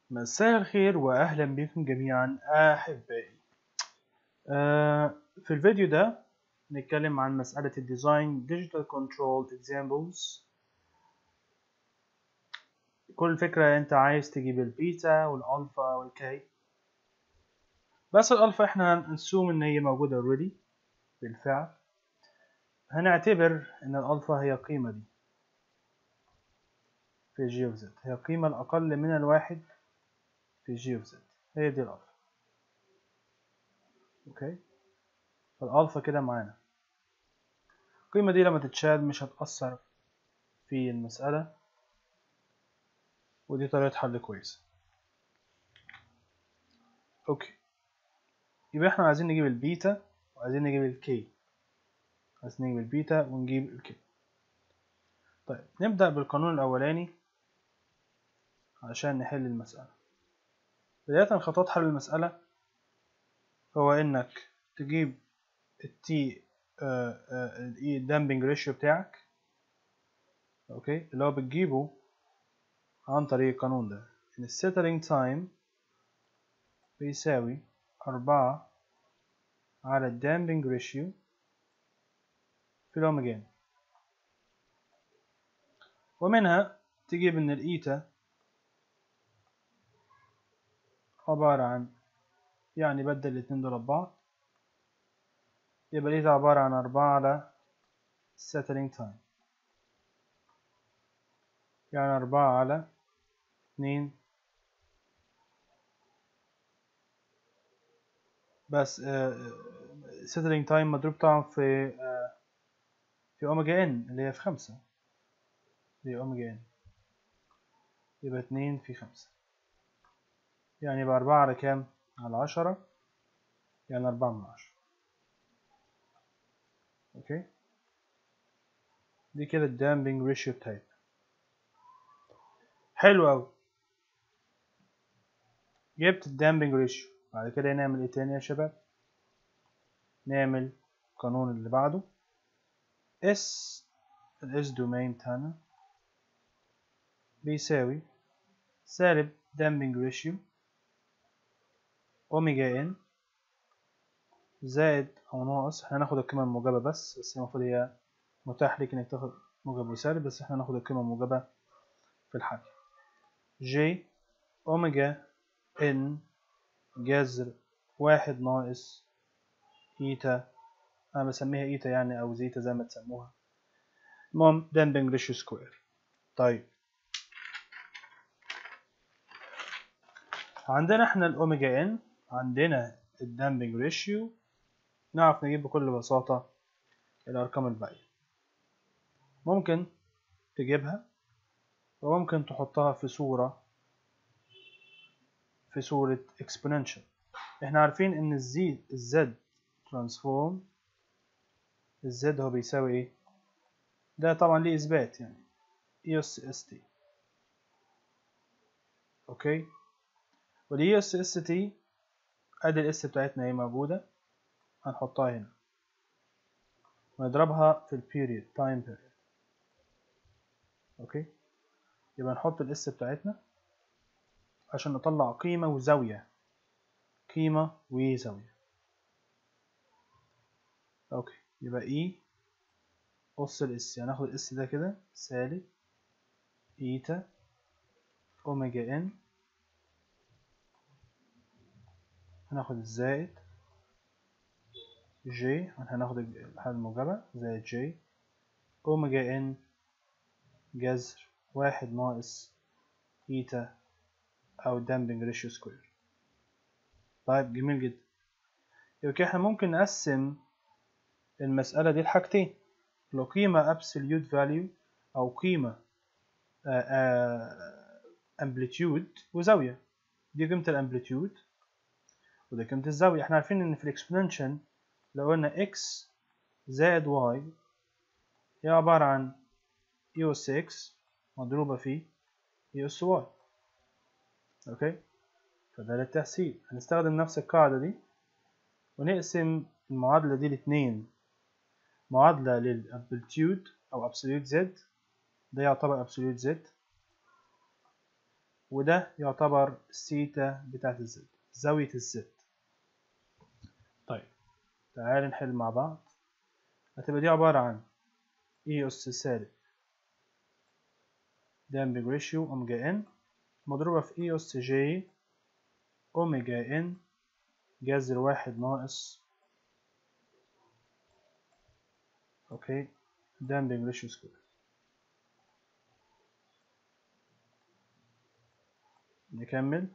مساء الخير وأهلا بكم جميعا أحبائي آه، في الفيديو ده نتكلم عن مسألة الديزاين Digital Control Examples كل فكرة أنت عايز تجيب البيتا والألفا والكي بس الألفا احنا هنسوم إن هي موجودة already بالفعل هنعتبر إن الألفا هي القيمة دي في جي اوف زد هي القيمة الأقل من الواحد في جي اوف زد هي دي الألفا أوكي فالألفا كده معانا القيمة دي لما تتشال مش هتأثر في المسألة ودي طريقة حل كويسة أوكي يبقى احنا عايزين نجيب البيتا وعايزين نجيب الكي عايزين نجيب البيتا ونجيب الكي طيب نبدأ بالقانون الأولاني عشان نحل المسألة بداية خطوات حل المسألة هو إنك تجيب التي الاي دامبنج ريشيو بتاعك اوكي اللي هو بتجيبه عن طريق القانون ده ان السيتلينج تايم بيساوي أربعة على الدامبنج ريشيو في الأوميجان ومنها تجيب ان الإيتا عبارة عن يعني بدل الاتنين دول ببعض يبقى الإيتا عبارة عن أربعة على settling time يعني أربعة على اتنين بس settling time مضروب طبعا في في أوميجا إن اللي هي في خمسة اللي هي أوميجا إن يبقى اتنين في خمسة يعني يبقى أربعة على كام؟ على عشرة يعني أربعة من عشرة أوكي دي كده الدامبنج ريشيو بتاعتنا حلو أوي جبت الدامبنج ريشيو بعد كده نعمل ايه تاني يا شباب نعمل القانون اللي بعده اس الاس دومين بتاعنا بيساوي سالب دامبنج ريشيو اوميجا ان زائد او ناقص احنا هناخد القيمة الموجبة بس بس المفروض هي متاح ليك انك تاخد موجب وسالب بس احنا هناخد القيمة الموجبة في الحل جي اوميجا ان جذر واحد ناقص ايتا انا بسميها ايتا يعني او زيتا زي ما تسموها المهم دامبنج ريشيو سكوير طيب عندنا احنا الاوميجا ان عندنا الدامبنج ريشيو نعرف نجيب بكل بساطة الأرقام الباقية ممكن تجيبها وممكن تحطها في صورة في صورة exponential احنا عارفين ان الزي الزد ترانسفورم الزد هو بيساوي ايه ده طبعا ليه اثبات يعني اي اس اس تي اوكي والاي اس اس تي ادي الاس بتاعتنا اهي موجودة هنحطها هنا ونضربها في البيريد تايم بيريد اوكي يبقى نحط الاس بتاعتنا عشان نطلع قيمة وزاوية قيمة وزاوية اوكي يبقى اي قص الاس يعني ناخد الاس ده كده سالب ايتا اوميجا ان هناخد الزائد جي هناخد الحالة الموجبة زائد جي اوميجا ان جذر واحد ناقص ايتا او دامبنج ريشيو سكوير طيب جميل جدا يبقى كده احنا ممكن نقسم المسألة دي لحاجتين لو قيمة absolute value أو قيمة amplitude وزاوية دي قيمة الامبليتيود ودي قيمة الزاوية احنا عارفين ان في الاكسبوننشال لو قلنا x زائد y هي عبارة عن e أس x مضروبة في e أس y اوكي فده للتحسين هنستخدم نفس القاعدة دي ونقسم المعادلة دي لاتنين معادلة للامبلتيود أو absolute z ده يعتبر absolute z وده يعتبر السيتا بتاعت الزد زاوية الزد طيب تعال نحل مع بعض هتبقى دي عبارة عن اي اس سالب damping ratio اوميجا ان مضروبة في اي اس جي اوميجا ان جذر واحد ناقص اوكي damping ratio سكوير نكمل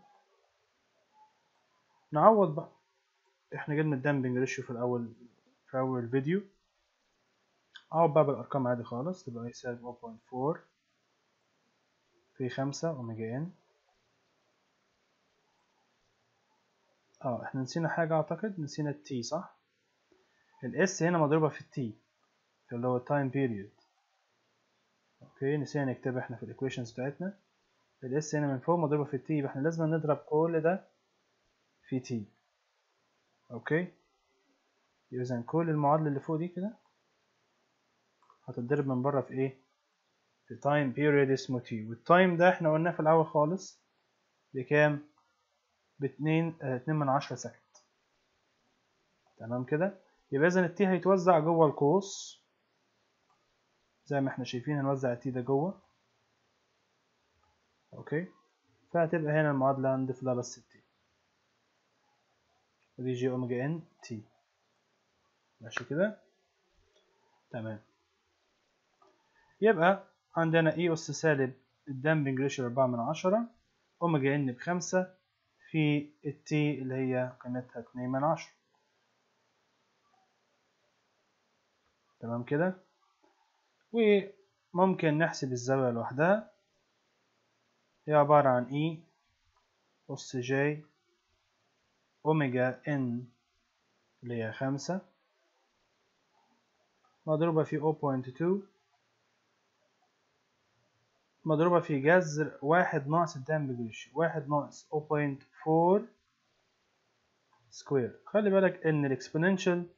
نعوض بقى احنا جبنا الدامبنج ريشيو في الاول في اول فيديو اعوض بقى بالارقام عادي خالص تبقى يساوي 0.4 في خمسة اوميجا ان اه احنا نسينا حاجة اعتقد نسينا التي صح الاس هنا مضروبة في التي اللي هو time period اوكي نسينا نكتبها احنا في الايكويشنز بتاعتنا الاس هنا من فوق مضروبة في التي يبقى احنا لازم نضرب كل ده في تي اوكي اذا كل المعادلة اللي فوق دي كده هتتضرب من بره في ايه في تايم بيريود اسمه تي والتايم ده احنا قلناه في الاول خالص بكام باتنين اه اتنين من عشرة سكند تمام كده يبقى اذا التي هيتوزع جوه القوس زي ما احنا شايفين هنوزع التي ده جوه اوكي فهتبقى هنا المعادلة هنضيف لها بس التي ودي جي اوميجا ان تي ماشي كده تمام يبقى عندنا اي اس سالب الدامبنج ريشيو أربعة من عشرة اوميجا ان بخمسة في التي اللي هي قيمتها اتنين من عشرة تمام كده وممكن نحسب الزاوية لوحدها هي عبارة عن اي أس جي أوميجا إن اللي هي خمسة مضروبة في 0.2 مضروبة في جذر واحد ناقص الدامبنج ريشيو واحد ناقص 0.4 سكوير خلي بالك إن الإكسبوننشال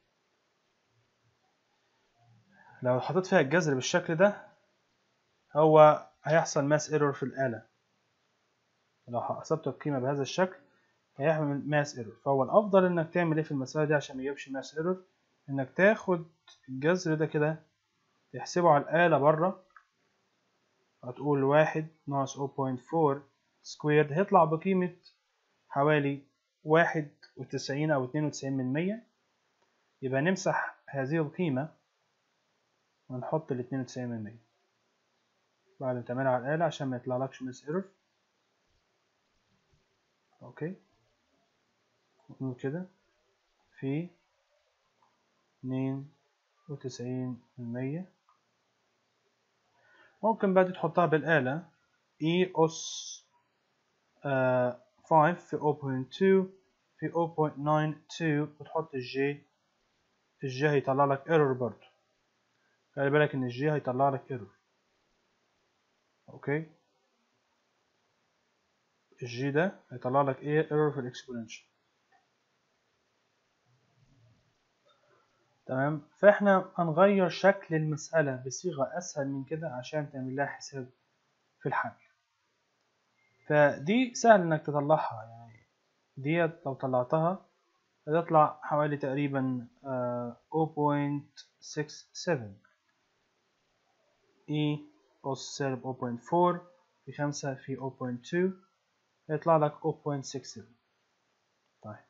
لو حطيت فيها الجذر بالشكل ده هو هيحصل ماس ايرور في الآلة لو حسبت القيمة بهذا الشكل هيعمل ماس ايرور فهو الأفضل إنك تعمل إيه في المسألة دي عشان ميجيبش ماس ايرور إنك تاخد الجذر ده كده تحسبه على الآلة بره هتقول واحد ناقص 0.4 سكويرد هيطلع بقيمة حوالي واحد وتسعين أو اتنين وتسعين من مية يبقى نمسح هذه القيمة ونحط الاتنين وتسعين من مية بعد ما تعملها على الآلة عشان ما يطلعلكش مس ايرور اوكي نقول كده في اتنين وتسعين من مية ممكن بقى تحطها بالآلة E أس آه 5 في 0.2 في 0.92 وتحط الجي الجي هيطلع لك ايرور برضه خلي بالك ان الجي هيطلع لك ايرور اوكي الجي ده هيطلع لك ايه ايرور في الاكسبوننشال تمام فاحنا هنغير شكل المسألة بصيغة أسهل من كده عشان تعمل لها حساب في الحل فدي سهل إنك تطلعها يعني ديت لو طلعتها هتطلع حوالي تقريبا uh, 0.67 E أس سالب 0.4 في 5 في 0.2 هيطلع لك 0.67 طيب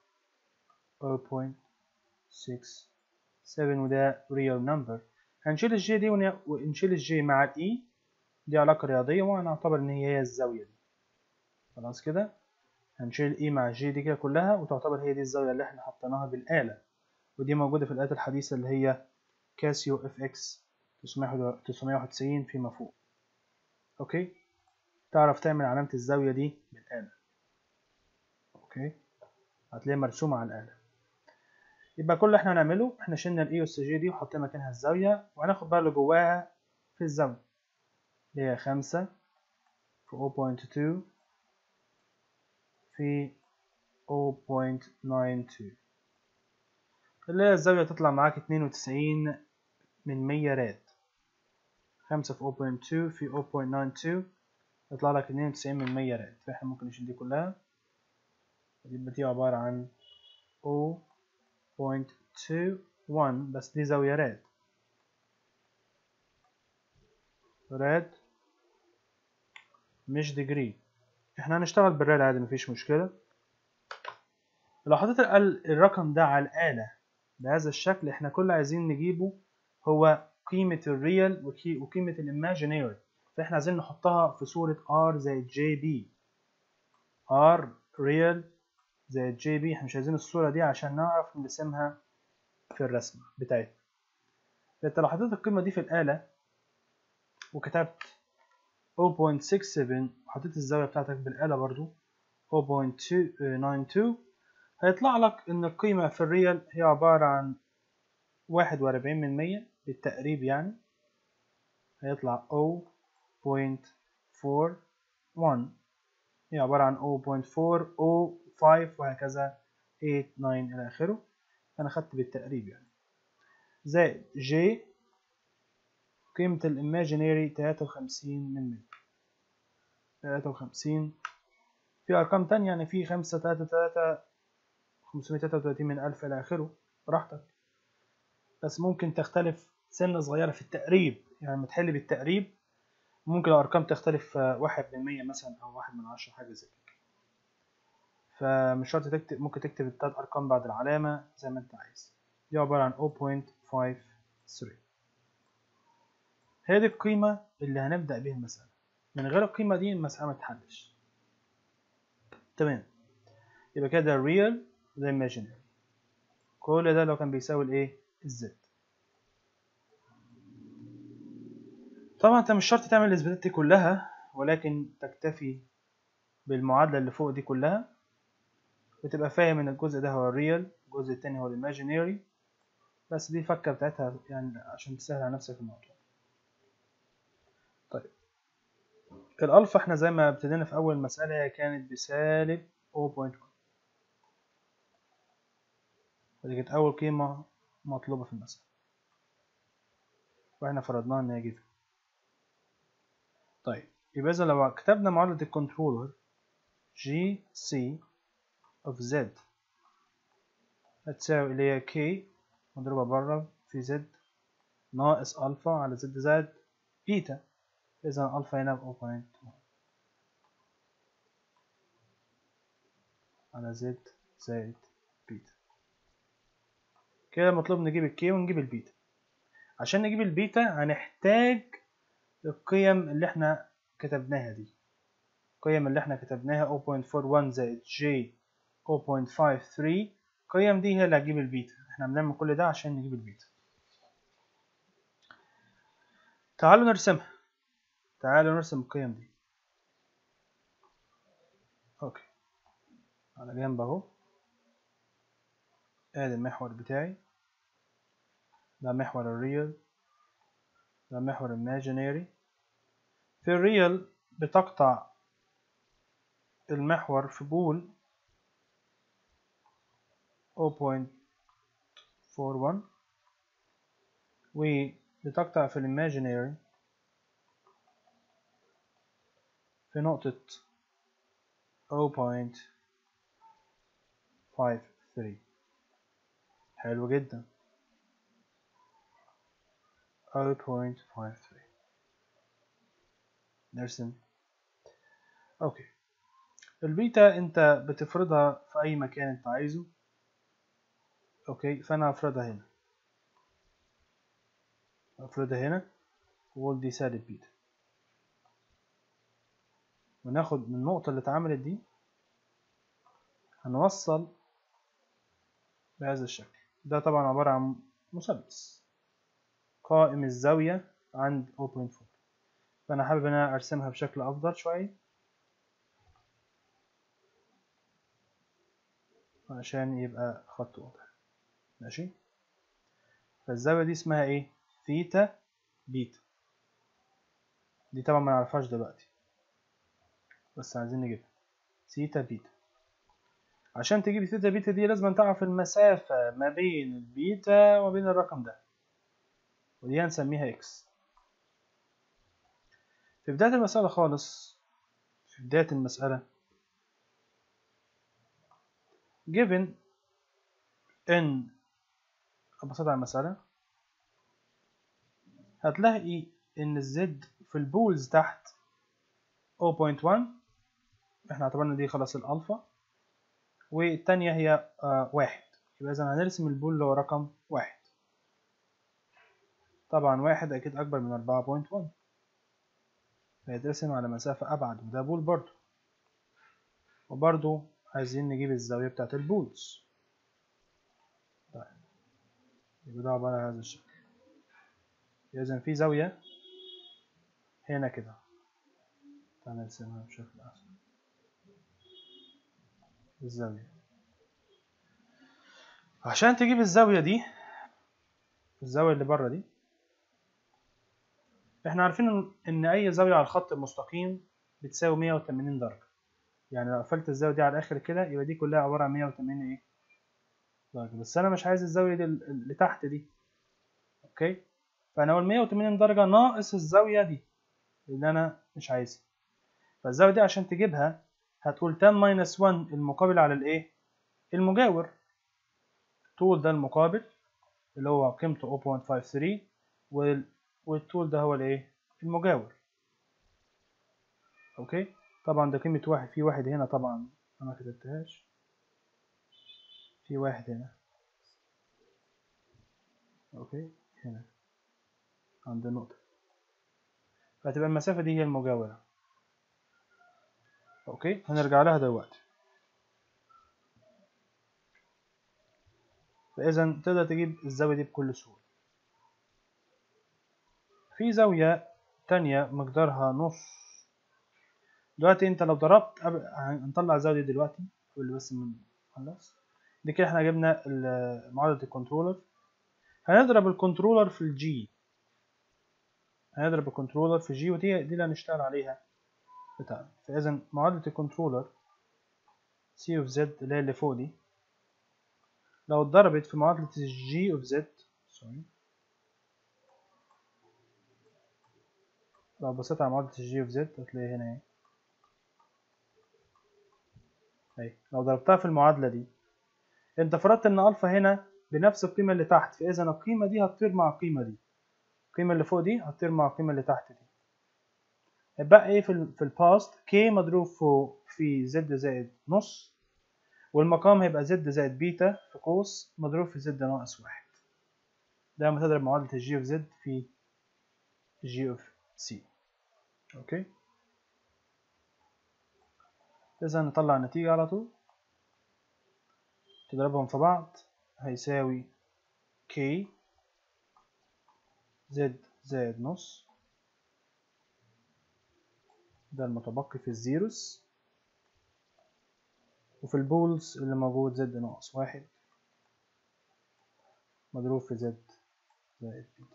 0.67 7 وده real number هنشيل الجي دي ونشيل الجي مع الاي دي علاقة رياضية وهنعتبر ان هي هي الزاوية دي خلاص كده هنشيل الاي مع الجي دي كده كلها وتعتبر هي دي الزاوية اللي احنا حطيناها بالآلة ودي موجودة في الآلات الحديثة اللي هي كاسيو اف اكس 991 فيما فوق اوكي تعرف تعمل علامة الزاوية دي بالآلة اوكي هتلاقيها مرسومة على الآلة يبقى كل اللي احنا هنعمله احنا شلنا الاي اس جي دي وحطينا مكانها الزاوية وهناخد بقى اللي جواها في الزاوية اللي هي خمسة في 0.2 في 0.92 اللي هي الزاوية تطلع معاك اتنين وتسعين من مية راد خمسة في 0.2 في يطلع لك 92 من 100 راد فاحنا ممكن نشيل دي كلها يبقى دي عبارة عن 0.21 بس دي زاوية راد راد مش ديجري احنا هنشتغل بالراد عادي مفيش مشكلة لو حطيت الرقم ده على الآلة بهذا الشكل احنا كل اللي عايزين نجيبه هو قيمة الريال وقيمة الإيماجينيري فاحنا عايزين نحطها في صورة R زائد JB R ريال زائد JB احنا مش عايزين الصورة دي عشان نعرف نرسمها في الرسمة بتاعتنا فانت لو حطيت القيمة دي في الآلة وكتبت 0.67 وحطيت الزاوية بتاعتك بالآلة برضو 0.92 هيطلع لك إن القيمة في الريال هي عبارة عن واحد وأربعين من مية بالتقريب يعني هيطلع 0.41 هي عبارة عن 0.405 وهكذا 8 9 إلى آخره أنا خدت بالتقريب يعني زائد ج قيمة الإيماجينيري تلاتة وخمسين من مية تلاتة وخمسين في أرقام تانية يعني في خمسة تلاتة تلاتة خمسمية تلاتة وتلاتين من ألف إلى آخره براحتك بس ممكن تختلف سنة صغيرة في التقريب يعني لما تحل بالتقريب ممكن الأرقام تختلف واحد من مية مثلا أو واحد من عشرة حاجة زي كده فمش شرط تكتب ممكن تكتب التلات أرقام بعد العلامة زي ما أنت عايز دي عبارة عن 0.53 هي دي القيمة اللي هنبدأ بيها المسألة من غير القيمة دي المسألة ما تحلش تمام يبقى كده real ده imaginary كل ده لو كان بيساوي الايه الزد طبعا انت مش شرط تعمل الاثباتات دي كلها ولكن تكتفي بالمعادلة اللي فوق دي كلها وتبقى فاهم ان الجزء ده هو الريال الجزء التاني هو الايماجينيري بس دي الفكة بتاعتها يعني عشان تسهل على نفسك الموضوع طيب الألفا احنا زي ما ابتدينا في أول مسألة هي كانت بسالب 0.1 ودي كانت أول قيمة مطلوبة في المسألة واحنا فرضناها إن هي جيفن طيب يبقى إذا لو كتبنا معادلة الكنترولر جي سي of z هتساوي اللي هي k مضروبة بره في z ناقص ألفا على z زائد بيتا إذا ألفا هنا ب 0.1 على z زائد بيتا كده مطلوب نجيب الكي ونجيب البيتا عشان نجيب البيتا هنحتاج القيم اللي احنا كتبناها دي القيم اللي احنا كتبناها 0.41 زائد j 0.53 القيم دي هي اللي هتجيب البيتا احنا بنعمل كل ده عشان نجيب البيتا تعالوا نرسمها تعالوا نرسم القيم دي اوكي على جنب اهو ادي المحور بتاعي ده محور الريال ده محور imaginary في الريال بتقطع المحور في بول 0.41 وبتقطع في الايماجينري في نقطة 0.53 حلو جدا 0.53 نرسم اوكي البيتا انت بتفرضها في اي مكان انت عايزه اوكي فانا هفرضها هنا هفرضها هنا وقول دي سالب بيتا وناخد من النقطة اللي اتعملت دي هنوصل بهذا الشكل ده طبعا عبارة عن مثلث قائم الزاوية عند 0.4 فأنا حابب أن أنا أرسمها بشكل أفضل شوية عشان يبقى خط واضح ماشي فالزاوية دي اسمها ايه ثيتا بيتا دي طبعا ما نعرفهاش دلوقتي بس عايزين نجيبها ثيتا بيتا عشان تجيب ثيتا بيتا دي لازم تعرف المسافة ما بين البيتا وما بين الرقم ده ودي هنسميها اكس في بداية المسألة خالص في بداية المسألة given ان أبسط على المسألة هتلاقي إن الزد في البولز تحت 0.1 احنا اعتبرنا دي خلاص الألفا والتانية هي آه واحد يبقى إذا هنرسم البول اللي هو رقم واحد طبعا واحد أكيد أكبر من أربعة بوينت ون فيترسم على مسافة أبعد وده بول برضو وبرضو عايزين نجيب الزاوية بتاعة البولز طيب يبقى ده عبارة عن هذا الشكل إذا في زاوية هنا كده تعال نرسمها بشكل أحسن الزاوية عشان تجيب الزاوية دي الزاوية اللي بره دي احنا عارفين ان اي زاوية على الخط المستقيم بتساوي 180 درجة يعني لو قفلت الزاوية دي على الاخر كده يبقى دي كلها عبارة عن 180 ايه درجة بس انا مش عايز الزاوية دي اللي تحت دي اوكي فانا اقول 180 درجة ناقص الزاوية دي اللي انا مش عايزها فالزاوية دي عشان تجيبها هتقول tan minus 1 المقابل على الايه المجاور الطول ده المقابل اللي هو قيمته 0.53 وال والطول ده هو الايه المجاور اوكي طبعا ده قيمة واحد في واحد هنا طبعا انا ما كتبتهاش في واحد هنا اوكي هنا عند النقطة فهتبقى المسافة دي هي المجاورة اوكي هنرجع لها دلوقتي فاذا تقدر تجيب الزاوية دي بكل سهولة في زاوية تانية مقدارها نص دلوقتي انت لو ضربت هنطلع الزاوية دي دلوقتي قبل بس من خلاص دي كده احنا جبنا معادلة الكنترولر هنضرب الكنترولر في الجي هنضرب الكنترولر في جي ودي دي اللي هنشتغل عليها بتاعنا فاذا معادلة الكنترولر سي اوف زد اللي هي اللي فوق دي لو اتضربت في معادلة الجي اوف زد سوري لو بصيت على معادلة الجي اوف زد هتلاقي هنا اهي اهي لو ضربتها في المعادلة دي انت فرضت ان الفا هنا بنفس القيمة اللي تحت فاذا القيمة دي هتطير مع القيمة دي القيمة اللي فوق دي هتطير مع القيمة اللي تحت دي هيبقى ايه في ال في الباست كي مضروب فوق في زد زائد نص والمقام هيبقى زد زائد بيتا في قوس مضروب في زد ناقص واحد ده لما تضرب معادلة الجي اوف زد في جي اوف سي اوكي اذا نطلع النتيجة على طول تضربهم في بعض هيساوي k زد زائد نص ده المتبقي في الزيروس وفي البولز اللي موجود زد ناقص واحد مضروب في زد زائد بيتا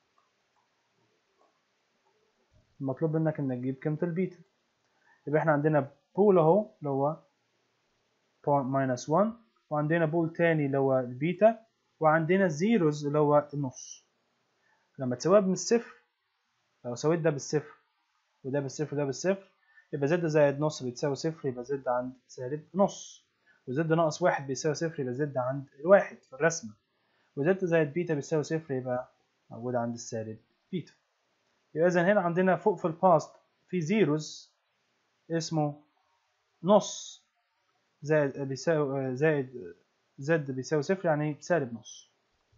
المطلوب منك انك تجيب قيمة البيتا يبقى احنا عندنا بول اهو اللي هو ماينس 1 وعندنا بول تاني اللي هو البيتا وعندنا زيروز اللي هو النص لما تساويها من الصفر لو سويت ده بالصفر وده بالصفر وده بالصفر يبقى زد زائد نص بتساوي صفر يبقى زد عند سالب نص وزد ناقص واحد بيساوي صفر يبقى زد عند الواحد في الرسمة وزد زائد بيتا بيساوي صفر يبقى موجود عند السالب بيتا يبقى إذا هنا عندنا فوق في الباست في زيروز اسمه نص زائد بيساوي زائد زد بيساوي صفر يعني بسالب نص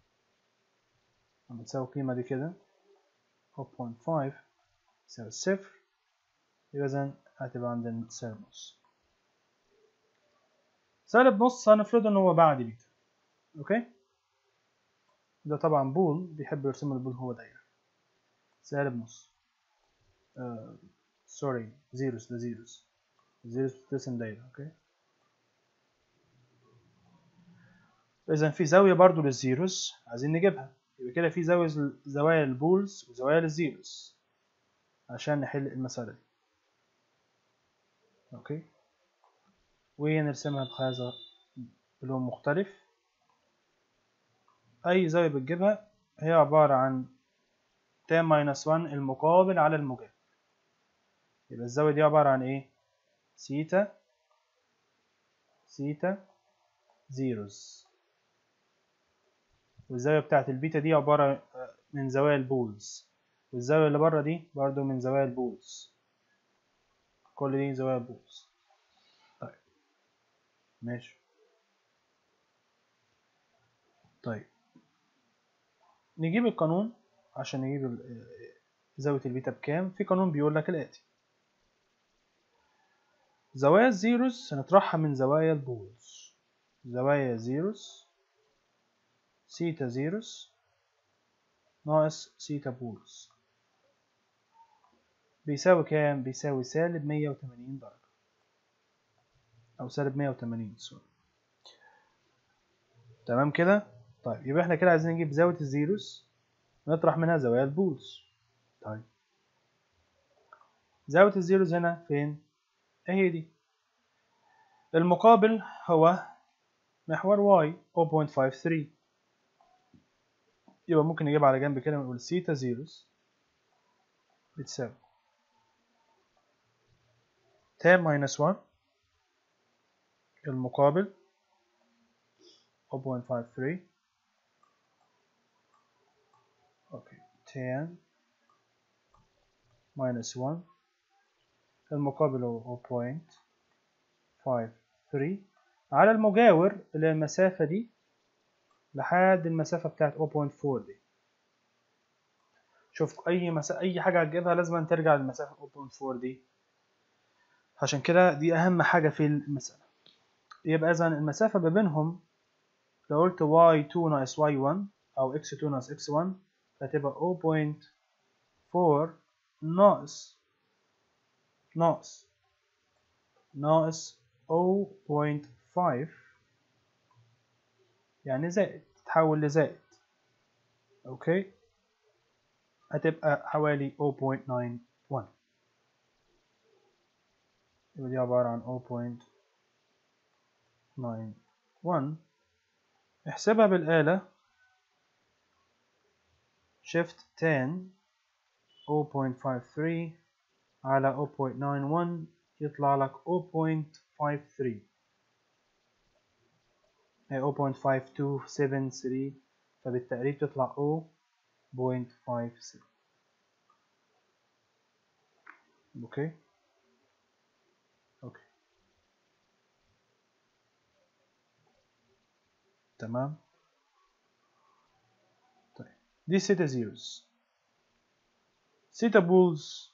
لما تساوي القيمة دي كده 0.5 يساوي صفر يبقى إذا هتبقى عندنا سالب نص سالب نص هنفرض إن هو بعد بيتا أوكي ده طبعا بول بيحب يرسم البول هو دايرة سالب نص آه سوري زيروس ده زيروس زيروس بترسم دايرة أوكي إذا في زاوية برضو للزيروس عايزين نجيبها يبقى كده في زاوية زوايا للبولز وزوايا للزيروس عشان نحل المسألة دي أوكي ونرسمها بهذا بلون مختلف أي زاوية بتجيبها هي عبارة عن tan minus 1 المقابل على المجاور يبقى الزاوية دي عبارة عن إيه؟ سيتا سيتا زيروز والزاوية بتاعت البيتا دي عبارة من زوايا البولز والزاوية اللي بره دي برضو من زوايا البولز كل دي زوايا البولز طيب ماشي طيب نجيب القانون عشان نجيب ال- زاوية البيتا بكام في قانون بيقول لك الآتي زوايا الزيروز هنطرحها من زوايا البولز زوايا زيروز سيتا زيروز ناقص سيتا بولز بيساوي كام؟ بيساوي سالب مية وتمانين درجة أو سالب مية وتمانين سوري تمام كده؟ طيب يبقى احنا كده عايزين نجيب زاوية الزيروز نطرح منها زوايا البولز طيب زاوية الزيروز هنا فين؟ اهي دي المقابل هو محور y 0.53 يبقى ممكن نجيب على جنب كده ونقول سيتا زيروز بتساوي tan minus 1 المقابل 0.53 اوكي tan minus 1 المقابل هو 0.53 على المجاور اللي هي المسافة دي لحد المسافة بتاعت 0.4 دي شوف أي مسا... أي حاجة هتجيبها لازم ترجع للمسافة 0.4 دي عشان كده دي أهم حاجة في المسألة يبقى إذا المسافة ما بينهم لو قلت y2 ناقص y1 أو x2 ناقص x1 هتبقى 0.4 ناقص ناقص ناقص 0.5 يعني زائد تتحول لزائد اوكي هتبقى حوالي 0.91 يبقى دي عبارة عن 0.91 احسبها بالآلة shift 10 0.53 على 0.91 يطلع لك 0.53 هي 0.5273 فبالتقريب تطلع 0.56 اوكي اوكي تمام طيب دي سيتا زيروز سيتا بولز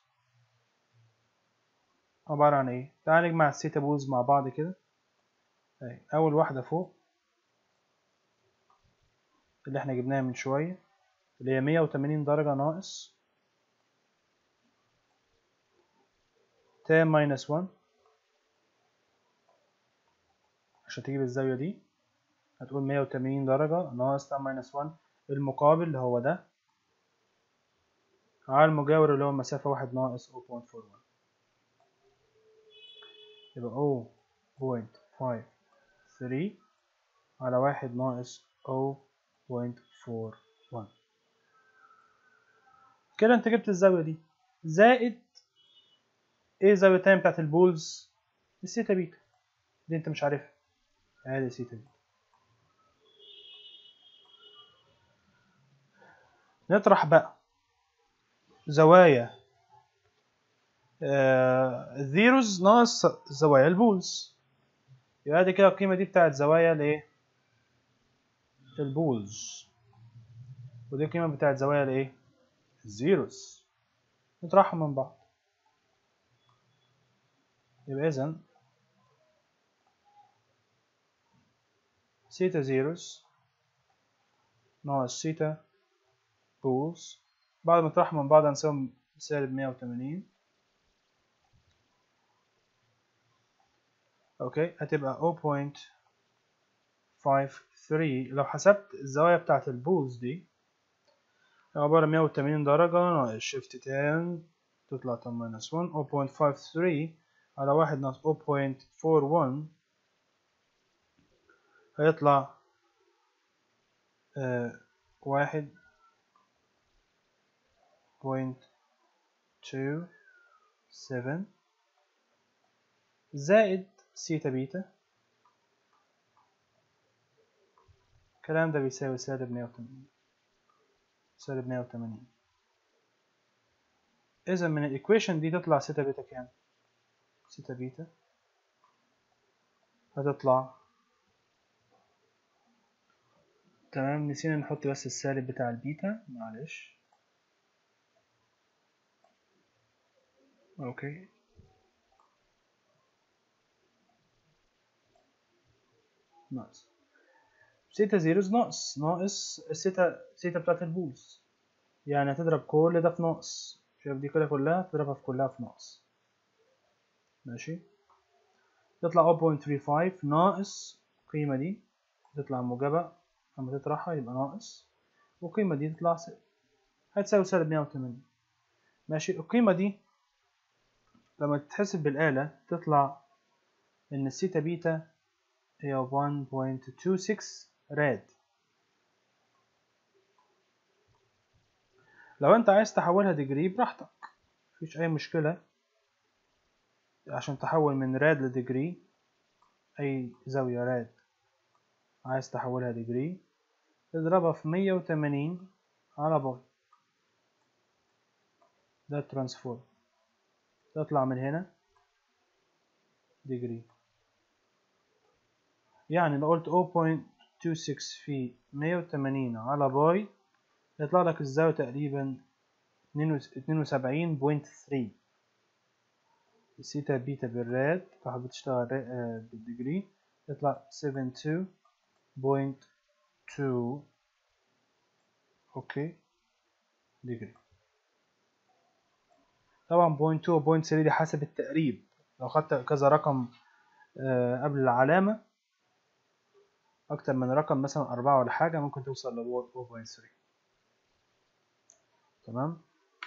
عبارة عن ايه تعال نجمع السيتا بولز مع بعض كده اهي اول واحدة فوق اللي احنا جبناها من شوية اللي هي 180 درجة ناقص tan minus 1 عشان تجيب الزاوية دي هتقول 180 درجة ناقص tan minus 1 المقابل اللي هو ده على المجاور اللي هو مسافة واحد ناقص 0.41 يبقى 0.53 على واحد ناقص 0.41 كده انت جبت الزاوية دي زائد ايه الزاوية التانية بتاعت البولز السيتا بيتا دي انت مش عارفها ادي سيتا بيتا نطرح بقى زوايا آه الزيروز ناقص زوايا البولز يبقى دي كده القيمة دي بتاعت زوايا الايه البولز ودي القيمة بتاعت زوايا الايه الزيروز نطرحهم من بعض يبقى اذا سيتا زيروز ناقص سيتا بولز بعد ما نطرحهم من بعض هنساوي سالب مية وتمانين اوكي هتبقى 0.53 لو حسبت الزوايا بتاعت البولز دي عبارة مية وتمانين درجة ناقص شيفت تان تطلع تم ماينس ون 0.53 على واحد ناقص 0.41 هيطلع آه واحد point two seven زائد سيتا بيتا الكلام ده بيساوي سالب 180 سالب 180 إذا من الإيكويشن دي تطلع سيتا بيتا كام؟ سيتا بيتا هتطلع تمام نسينا نحط بس السالب بتاع البيتا معلش اوكي ناقص سيتا زيروز ناقص ناقص السيتا سيتا بتاعت البولز يعني هتضرب كل ده في ناقص شايف دي كده كلها تضربها في كلها في ناقص ماشي تطلع 0.35 ناقص القيمة دي تطلع موجبة لما تطرحها يبقى ناقص والقيمة دي تطلع س... هتساوي سالب 180 ماشي القيمة دي لما تتحسب بالآلة تطلع إن السيتا بيتا هي 1.26 راد لو انت عايز تحولها ديجري براحتك مفيش اي مشكلة عشان تحول من راد لديجري اي زاوية راد عايز تحولها ديجري تضربها في مية وتمانين على باي ده الترانسفورم تطلع من هنا ديجري يعني لو قلت 0.26 في 180 على باي يطلع لك الزاوية تقريبا 72.3 السيتا بيتا بالراد لو حبيت تشتغل بالديجري يطلع 72.2 اوكي ديجري طبعا 0.2 و 0.3 دي حسب التقريب لو خدت كذا رقم قبل العلامة أكتر من رقم مثلا أربعة ولا حاجة ممكن توصل ل 0.3 تمام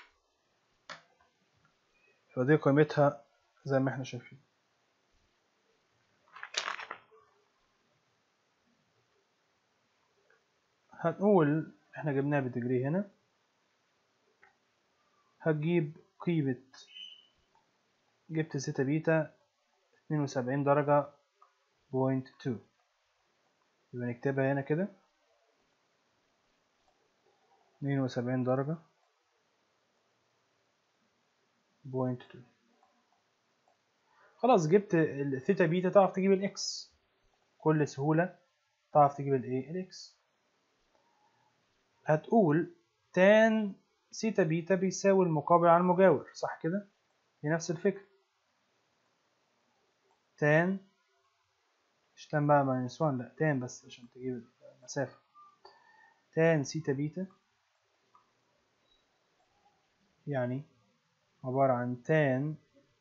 فدي قيمتها زي ما احنا شايفين هنقول احنا جبناها بالدجري هنا هتجيب قيمة جبت سيتا بيتا اتنين وسبعين درجة بوينت تو يبقى نكتبها هنا كده اتنين وسبعين درجة بوينت تو خلاص جبت الثيتا بيتا تعرف تجيب الاكس بكل سهولة تعرف تجيب الايه الاكس هتقول تان سيتا بيتا بيساوي المقابل على المجاور صح كده هي نفس الفكرة تان مش تان بقى ماينس 1 لا تان بس عشان تجيب المسافة تان سيتا بيتا يعني عبارة عن تان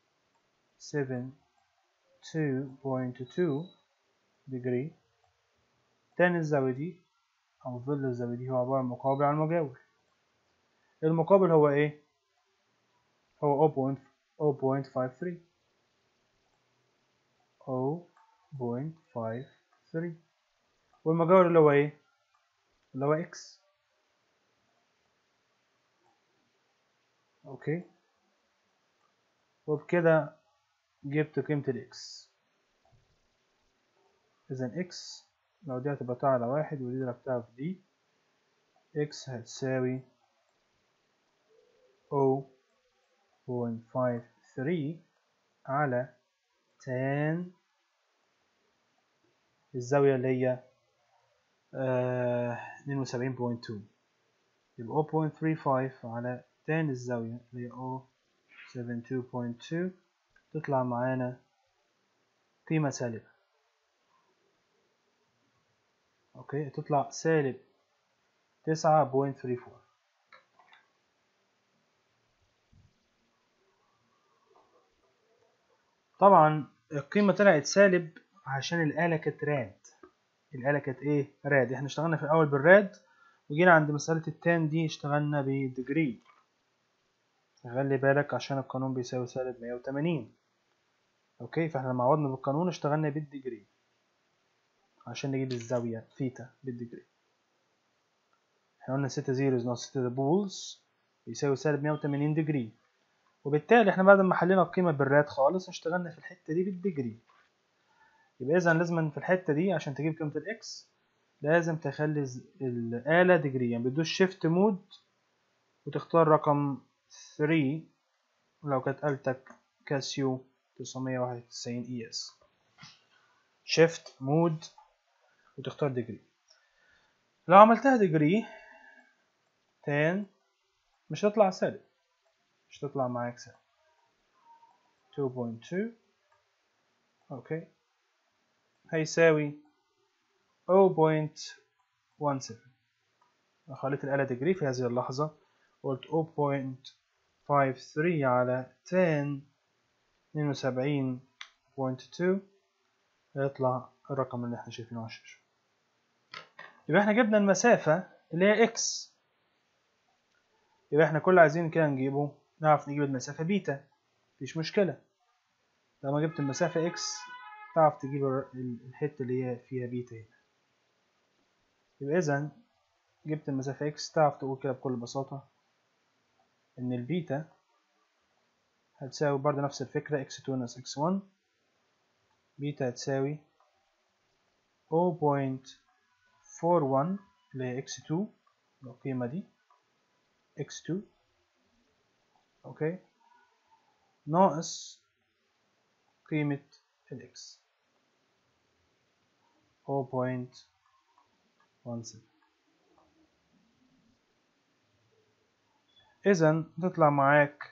72.2 degree تان الزاوية دي أو ظل الزاوية دي هو عبارة عن مقابل على المجاور المقابل هو إيه؟ هو 0.53 0.53 والمجاور اللي هو إيه؟ اللي هو x أوكي وبكده جبت قيمة الإكس إذا إكس لو دي هتبقى على واحد ودي ضربتها في دي إكس هتساوي 0.53 على تان الزاوية اللي هي اتنين وسبعين بوينت تو يبقى 0.35 على تان الزاوية اللي هي 0.72.2 تطلع معانا قيمة سالبة اوكي تطلع سالب تسعة بوينت ثري فور طبعا القيمة طلعت سالب عشان الآلة كانت راد الآلة كانت ايه راد احنا اشتغلنا في الأول بالراد وجينا عند مسألة التان دي اشتغلنا بالديجري خلي بالك عشان القانون بيساوي سالب مية وتمانين اوكي فاحنا لما عوضنا بالقانون اشتغلنا بالديجري عشان نجيب الزاوية ثيتا بالديجري احنا قلنا ستة زيروز ناقص ستة بولز يساوي سالب مية وتمانين ديجري وبالتالي احنا بعد ما حلينا القيمة بالرات خالص اشتغلنا في الحتة دي بالديجري يبقى إذا لازم في الحتة دي عشان تجيب قيمة الإكس لازم تخلي الآلة ديجري يعني بتدوس شيفت مود وتختار رقم 3 لو كانت آلتك كاسيو 991 اي اس شيفت مود وتختار ديجري لو عملتها ديجري 10 مش هتطلع سالب مش هتطلع معاك سالب 2.2 اوكي هيساوي 0.17 خليت الآلة ديجري في هذه اللحظة قلت 0.53 على 10 72.2 هيطلع الرقم اللي احنا شايفينه على الشاشة يبقى احنا جبنا المسافة اللي هي اكس يبقى احنا كل عايزين كده نجيبه نعرف نجيب المسافة بيتا مفيش مشكلة لما جبت المسافة اكس تعرف تجيب الحتة اللي هي فيها بيتا هنا يبقى إذا جبت المسافة اكس تعرف تقول كده بكل بساطة إن البيتا هتساوي برضه نفس الفكرة x2 ناقص x1 بيتا هتساوي 0.41 اللي هي x2 القيمة دي x2 اوكي ناقص قيمة ال x 0.17 إذا تطلع معاك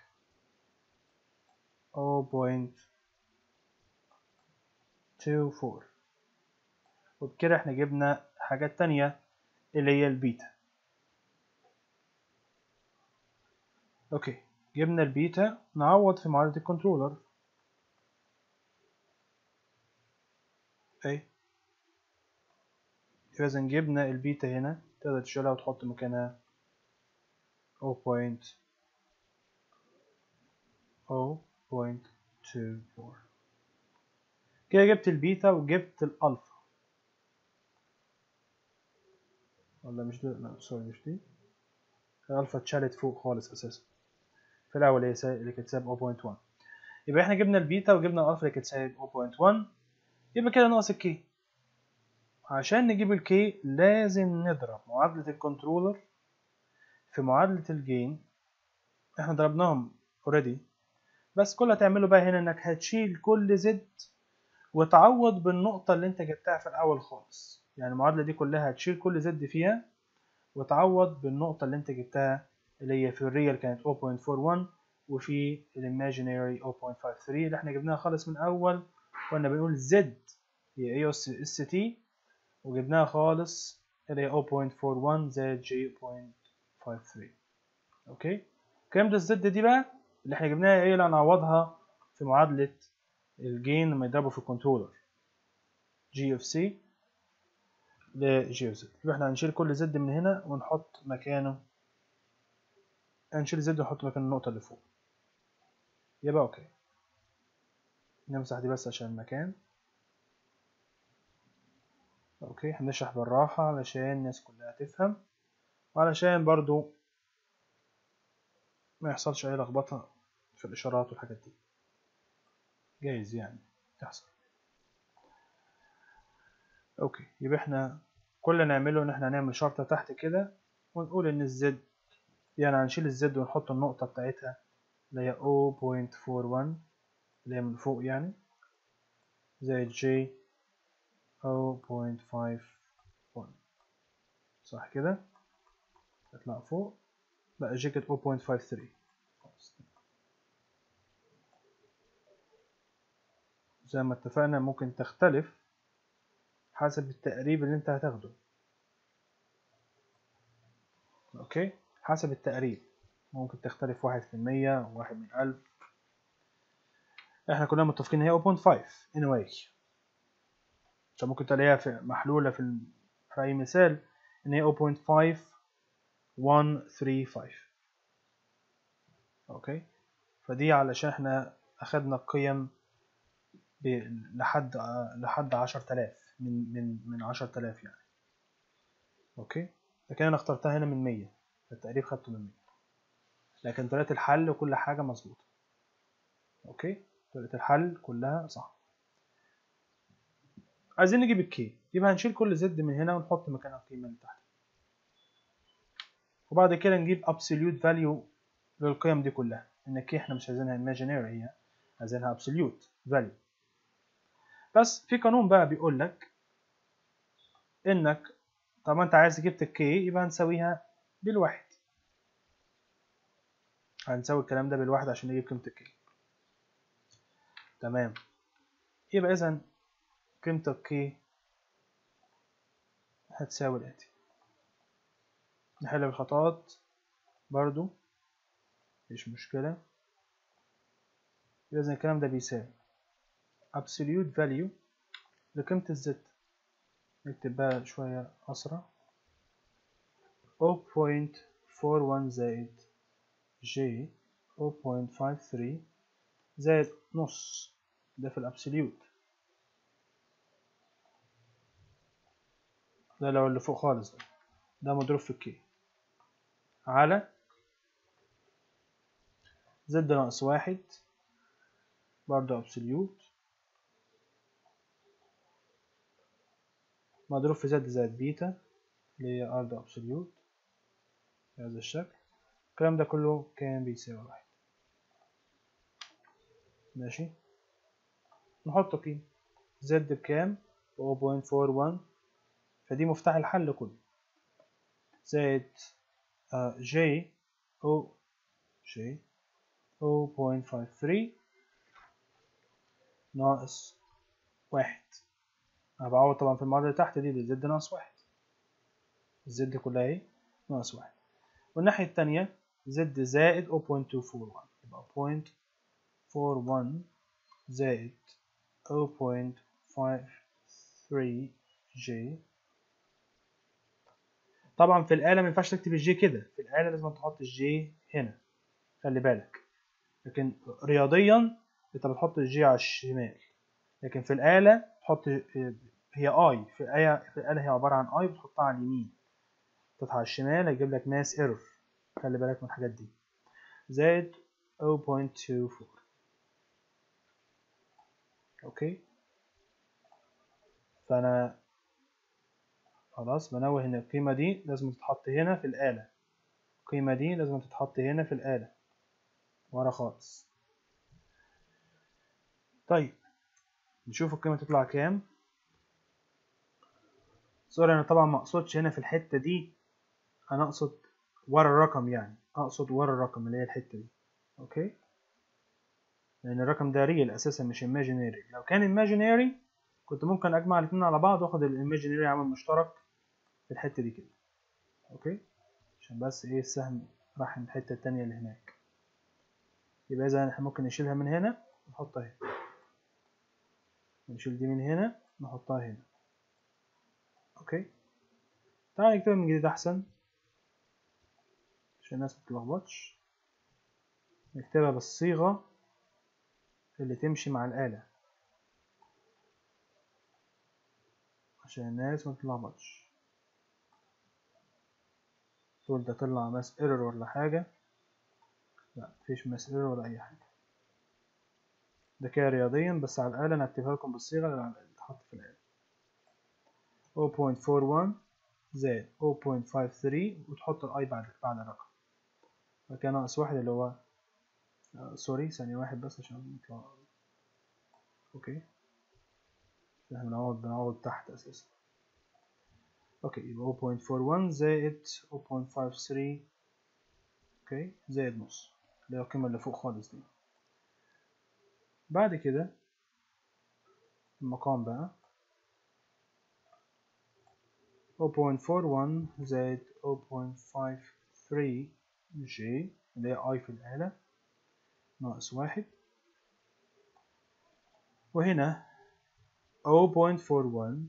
0.24 وبكده احنا جبنا حاجات تانية اللي هي البيتا اوكي جبنا البيتا نعوض في معادلة الكنترولر اي اذا جبنا البيتا هنا تقدر تشيلها وتحط مكانها 0.0.24 كده جبت البيتا وجبت الالفا ولا مش دي لا سوري مش دي الالفا اتشالت فوق خالص اساسا في الاول هي اللي كانت سايب 0.1 يبقى احنا جبنا البيتا وجبنا الالفا اللي كانت سايب 0.1 يبقى كده ناقص الكي عشان نجيب الكي لازم نضرب معادلة الكنترولر في معادلة الجين احنا ضربناهم اوريدي بس كل اللي هتعمله بقى هنا انك هتشيل كل زد وتعوض بالنقطة اللي انت جبتها في الاول خالص يعني المعادلة دي كلها هتشيل كل زد فيها وتعوض بالنقطة اللي انت جبتها اللي هي في الريال كانت 0.41 وفي الايماجينري 0.53 اللي احنا جبناها خالص من اول كنا بنقول زد هي اي اس اس تي وجبناها خالص اللي هي 0.41 زائد جي 0.53 اوكي قيمة الزد دي بقى اللي احنا جبناها ايه اللي هنعوضها في معادلة الجين لما يضربوا في الكنترولر جي اف سي لجي اف زد يبقى احنا هنشيل كل زد من هنا ونحط مكانه هنشيل زد ونحط مكان النقطة اللي فوق يبقى اوكي نمسح دي بس عشان المكان اوكي هنشرح بالراحة علشان الناس كلها تفهم وعلشان برضو ما يحصلش اي لخبطة في الاشارات والحاجات دي جايز يعني تحصل اوكي يبقى احنا كل اللي نعمله ان احنا هنعمل شرطة تحت كده ونقول ان الزد يعني هنشيل الزد ونحط النقطة بتاعتها اللي هي 0.41 اللي هي من فوق يعني زائد j 0.51 صح كده تطلع فوق بقى j كانت 0.53 زي ما اتفقنا ممكن تختلف حسب التقريب اللي انت هتاخده اوكي حسب التقريب ممكن تختلف واحد في المية واحد من ألف احنا كنا متفقين هي 0.5 anyway عشان ممكن تلاقيها في محلولة في, في أي مثال إن هي 0.5135 أوكي فدي علشان احنا أخدنا القيم لحد لحد 10000 من من من 10000 يعني أوكي لكن أنا اخترتها هنا من 100 التقريب خدته من 100 لكن طريقة الحل وكل حاجة مظبوطة اوكي طريقة الحل كلها صح عايزين نجيب الكي يبقى هنشيل كل زد من هنا ونحط مكانها القيمة اللي تحت وبعد كده نجيب absolute value للقيم دي كلها ان الكي احنا مش عايزينها imaginary هي عايزينها absolute value بس في قانون بقى بيقول لك انك طالما انت عايز جبت الكي يبقى هنساويها بالواحد هنساوي الكلام ده بالواحد عشان نجيب قيمة الكي تمام يبقى اذا قيمة الكي هتساوي الاتي نحل الخطوات برضو مفيش مشكلة إذا الكلام ده بيساوي absolute value لقيمة الزد نكتب بقى شوية أسرع 0.41 زائد j 0.53 زائد نص ده في الابسوليوت ده لو اللي فوق خالص ده ده مضروب في الكي على زد ناقص واحد برضه ابسوليوت مضروب في زد زائد بيتا اللي هي ار ده ابسوليوت بهذا الشكل الكلام ده كله كان بيساوي واحد ماشي نحط قيمة زد بكام 0.41 فدي مفتاح الحل كله زائد جي او جي 0.53 ناقص واحد أنا بعوض طبعا في المعادلة اللي تحت دي بزد ناقص واحد الزد كلها ايه ناقص واحد والناحية التانية زد زائد 0.241 يبقى 0.41 زائد 0.53 جي طبعا في الآلة ما ينفعش تكتب الجي كده في الآلة لازم تحط الجي هنا خلي بالك لكن رياضيا انت بتحط الجي على الشمال لكن في الآلة تحط هي اي في الآية في الآلة هي عبارة عن اي بتحطها على اليمين تحطها على الشمال هيجيب لك ماس ايرور خلي بالك من الحاجات دي زائد 0.24 اوكي فانا خلاص بنوه ان القيمة دي لازم تتحط هنا في الآلة القيمة دي لازم تتحط هنا في الآلة ورا خالص طيب نشوف القيمة تطلع كام سوري انا طبعا ما اقصدش هنا في الحتة دي انا اقصد ورا الرقم يعني اقصد ورا الرقم اللي هي الحتة دي اوكي لان الرقم ده ريل اساسا مش imaginary لو كان imaginary كنت ممكن اجمع الاثنين على بعض واخد الايماجينري عامل مشترك في الحتة دي كده اوكي عشان بس ايه السهم راح الحتة التانية اللي هناك يبقى اذا احنا ممكن نشيلها من هنا ونحطها هنا نشيل دي من هنا نحطها هنا اوكي تعال نكتبها من جديد احسن عشان الناس متتلخبطش نكتبها بالصيغة اللي تمشي مع الآلة عشان الناس متتلخبطش تقول ده طلع ماس ايرور ولا حاجة لا مفيش ماس ايرور ولا أي حاجة ده كده رياضيا بس على الآلة أنا هكتبها لكم بالصيغة اللي تحط في الآلة 0.41 زائد 0.53 وتحط الاي بعد بعد الرقم فكان ناقص واحد اللي هو آه سوري ثانية واحد بس عشان نطلع اوكي احنا بنعوض بنعوض تحت اساسا اوكي يبقى 0.41 زائد 0.53 اوكي زائد نص اللي هي القيمة اللي فوق خالص دي بعد كده المقام بقى 0.41 زائد 0.53 جي اللي هي اي في الآلة ناقص واحد وهنا 0.41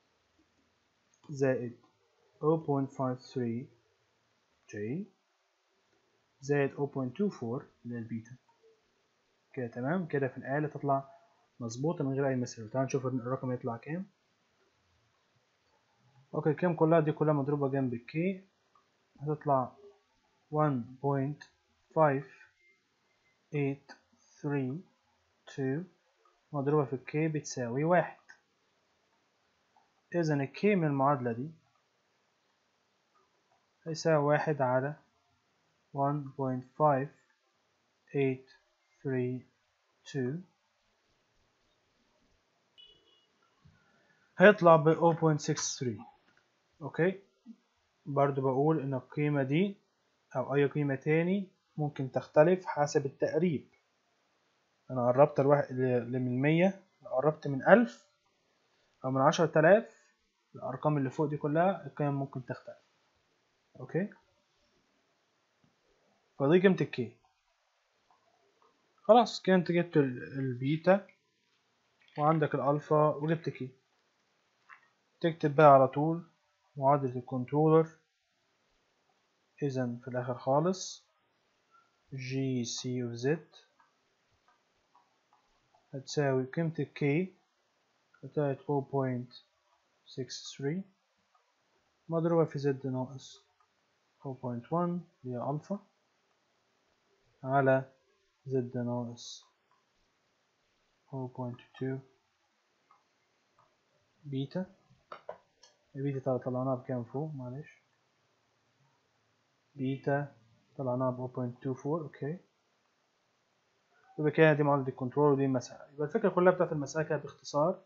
زائد 0.53 جي زائد 0.24 اللي هي البيتا كده تمام كده في الآلة تطلع مظبوطة من غير أي مسألة تعال نشوف الرقم يطلع كام اوكي الكام كلها دي كلها مضروبة جنب الكي هتطلع 1.583 2 مضروبة في الكي بتساوي واحد إذا الكي من المعادلة دي هيساوي واحد على 1.5832 هيطلع ب 0.63 اوكي برضو بقول ان القيمة دي او اي قيمة تاني ممكن تختلف حسب التقريب انا قربت الواحد من مية قربت من الف او من عشرة تلاف الارقام اللي فوق دي كلها القيم ممكن تختلف اوكي فدي قيمة الكي خلاص كده انت جبت البيتا وعندك الالفا وجبت كي تكتب بقى على طول معادلة الكنترولر إذا في الآخر خالص جي سي و زد هتساوي قيمة الكي بتاعت 0.63 مضروبة في زد ناقص 0.1 اللي هي ألفا على زد ناقص 0.2 بيتا البيتا طلعناها بكام فوق معلش بيتا طلعناها ب 0.24 اوكي يبقى كده دي معادلة الكنترول ودي المسألة يبقى الفكرة كلها بتاعت المسألة كده باختصار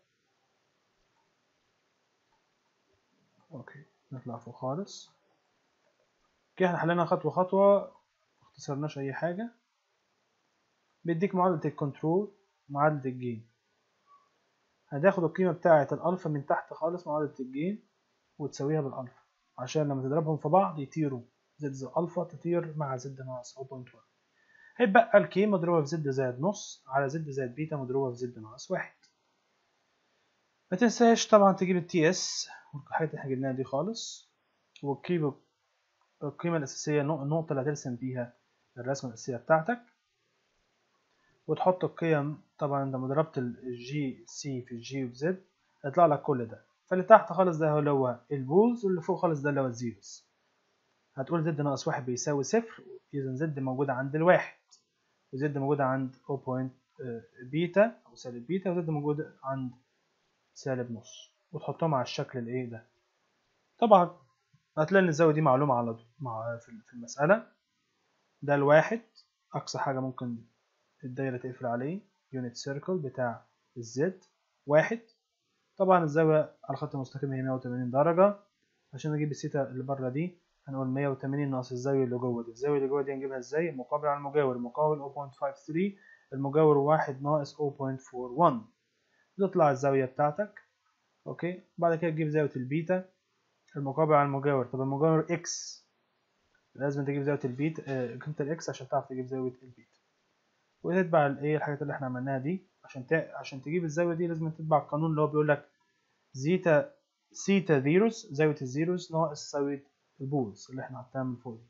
اوكي نطلع فوق خالص كده احنا حلينا خطوة خطوة مختصرناش أي حاجة بيديك معادلة الكنترول معادلة الجين هتاخد القيمة بتاعة الألفا من تحت خالص معادلة الجين وتساويها بالألفا عشان لما تضربهم في بعض يطيروا زد زائد ألفا تطير مع زد ناقص 0.1 هيبقى الكي مضروبة في زد زائد نص على زد زائد بيتا مضروبة في زد ناقص واحد ما تنساش طبعا تجيب التي اس والحاجات اللي احنا جبناها دي خالص وتجيب القيمة الأساسية النقطة اللي هترسم بيها الرسمة الأساسية بتاعتك وتحط القيم طبعا لما ضربت الجي سي في الجي في زد هيطلع لك كل ده فاللي تحت خالص ده اللي هو البولز واللي فوق خالص ده اللي هو الزيروز هتقول زد ناقص واحد بيساوي صفر إذا زد موجودة عند الواحد وزد موجودة عند 0. بيتا أو سالب بيتا وزد موجودة عند سالب نص وتحطهم على الشكل الإيه ده طبعا هتلاقي إن الزاوية دي معلومة على مع في المسألة ده الواحد أقصى حاجة ممكن الدايرة تقفل عليه يونت سيركل بتاع الزد واحد طبعا الزاوية على الخط المستقيم هي 180 درجة عشان نجيب السيتا اللي بره دي هنقول 180 ناقص الزاوية اللي جوه دي الزاوية اللي جوه دي هنجيبها ازاي المقابل على المجاور المقابل 0.53 المجاور واحد ناقص 0.41 تطلع الزاوية بتاعتك اوكي بعد كده تجيب زاوية البيتا المقابل على المجاور طب المجاور اكس لازم تجيب زاوية البيتا قيمة آه الاكس عشان تعرف تجيب زاوية البيتا وتتبع الايه الحاجات اللي احنا عملناها دي عشان ت... عشان تجيب الزاويه دي لازم تتبع القانون اللي هو بيقول لك زيتا سيتا زيروز زاويه الزيروز ناقص زاويه البولز اللي احنا حطيناها من فوق دي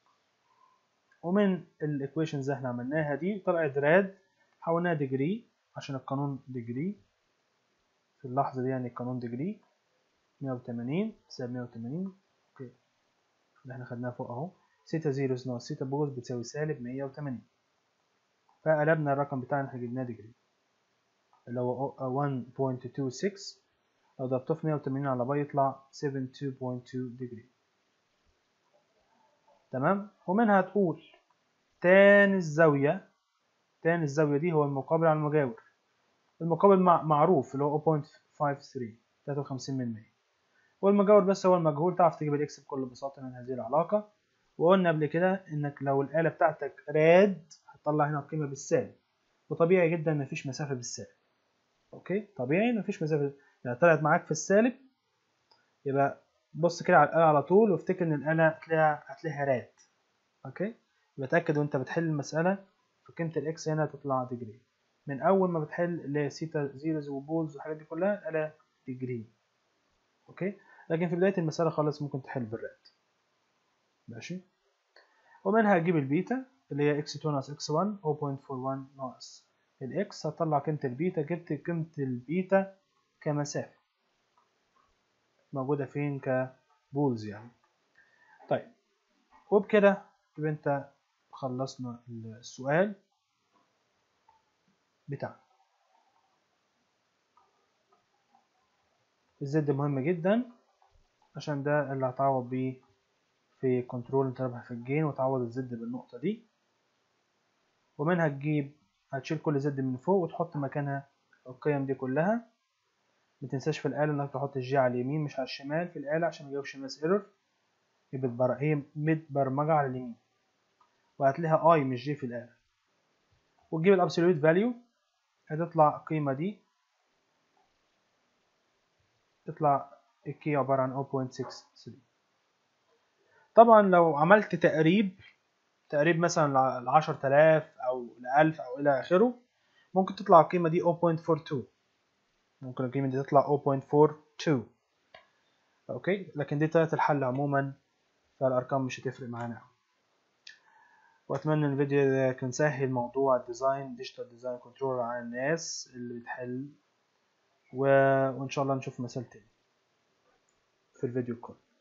ومن الايكويشنز اللي احنا عملناها دي طلعت راد حولناها ديجري عشان القانون ديجري في اللحظه دي يعني القانون ديجري 180 تساوي 180 اوكي اللي احنا خدناها فوق اهو سيتا زيروز ناقص سيتا بولز بتساوي سالب 180 فقلبنا الرقم بتاعنا احنا جبناه ديجري اللي هو 1.26 لو ضربته في 180 على باي يطلع 72.2 ديجري تمام ومنها تقول تاني الزاوية تاني الزاوية دي هو المقابل على المجاور المقابل معروف اللي هو 0.53 53 من 100 والمجاور بس هو المجهول تعرف تجيب الاكس بكل بساطة من هذه العلاقة وقلنا قبل كده انك لو الآلة بتاعتك راد هتطلع هنا القيمة بالسالب وطبيعي جدا مفيش مسافة بالسالب اوكي طبيعي مفيش مسافة يعني طلعت معاك في السالب يبقى بص كده على الآلة على طول وافتكر ان الآلة هتلاقيها هتلاقيها راد اوكي يبقى اتأكد وانت بتحل المسألة في قيمة الاكس هنا تطلع ديجري من أول ما بتحل اللي هي سيتا زيروز وبولز والحاجات دي كلها الآلة ديجري اوكي لكن في بداية المسألة خالص ممكن تحل بالراد ماشي ومنها هجيب البيتا اللي هي x2 ناقص x1 0.41 ناقص الاكس هطلع قيمة البيتا جبت قيمة البيتا كمسافة موجودة فين كبولز يعني طيب وبكده يبقى انت خلصنا السؤال بتاعنا الزد مهم جدا عشان ده اللي هتعوض بيه في كنترول انت رابح في الجين وتعوض الزد بالنقطة دي ومنها تجيب هتشيل كل زد من فوق وتحط مكانها القيم دي كلها متنساش في الآلة انك تحط الجي على اليمين مش على الشمال في الآلة عشان ميجيبش ماس ايرور يبقى هي متبرمجة على اليمين وهتلاقيها اي مش جي في الآلة وتجيب الابسوليوت فاليو هتطلع القيمة دي تطلع الكي عبارة عن 0.63 طبعا لو عملت تقريب تقريب مثلا ل 10000 او ل 1000 او الى اخره ممكن تطلع القيمة دي 0.42 ممكن القيمة دي تطلع 0.42 اوكي لكن دي طريقة الحل عموما فالارقام مش هتفرق معانا واتمنى الفيديو ده يكون سهل موضوع الديزاين ديجيتال ديزاين كنترول على الناس اللي بتحل و... وان شاء الله نشوف مثال تاني في الفيديو القادم